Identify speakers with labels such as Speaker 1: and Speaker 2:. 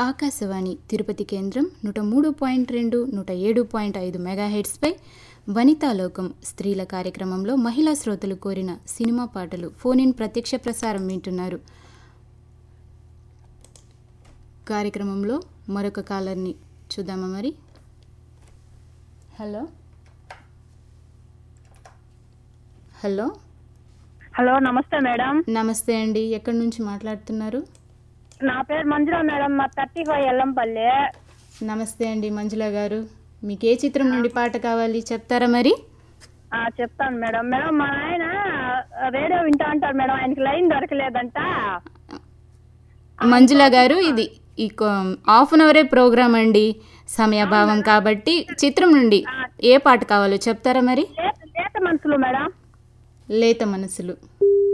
Speaker 1: ఆకాశవాణి తిరుపతి కేంద్రం నూట మూడు పాయింట్ రెండు నూట ఏడు పాయింట్ ఐదు మెగాహెడ్స్పై వనితాలోకం స్త్రీల కార్యక్రమంలో మహిళా శ్రోతలు కోరిన సినిమా పాటలు ఫోన్ ఇన్ ప్రత్యక్ష ప్రసారం వింటున్నారు కార్యక్రమంలో మరొక కాలర్ని చూద్దామా మరి హలో హలో
Speaker 2: హలో నమస్తే మేడం
Speaker 1: నమస్తే అండి ఎక్కడి నుంచి మాట్లాడుతున్నారు
Speaker 2: నా పేరు మంజుల మేడం మా థర్టీ ఫైవ్ ఎల్లంపల్లి
Speaker 1: నమస్తే అండి మంజుల గారు మీకు ఏ చిత్రం నుండి పాట కావాలి చెప్తారా మరి
Speaker 2: ఆ, చెప్తాను మేడం మేడం మా ఆయన రేడియో వింటా అంటారు మేడం ఆయనకి లైన్ దొరకలేదంట
Speaker 1: మంజుల గారు ఇది ఈ హాఫ్ అన్ అవరే ప్రోగ్రామ్ అండి సమయభావం కాబట్టి చిత్రం నుండి ఏ పాట కావాలో చెప్తారా మరి
Speaker 2: లేత లేత మనుషులు మేడం
Speaker 1: లేత మనసులు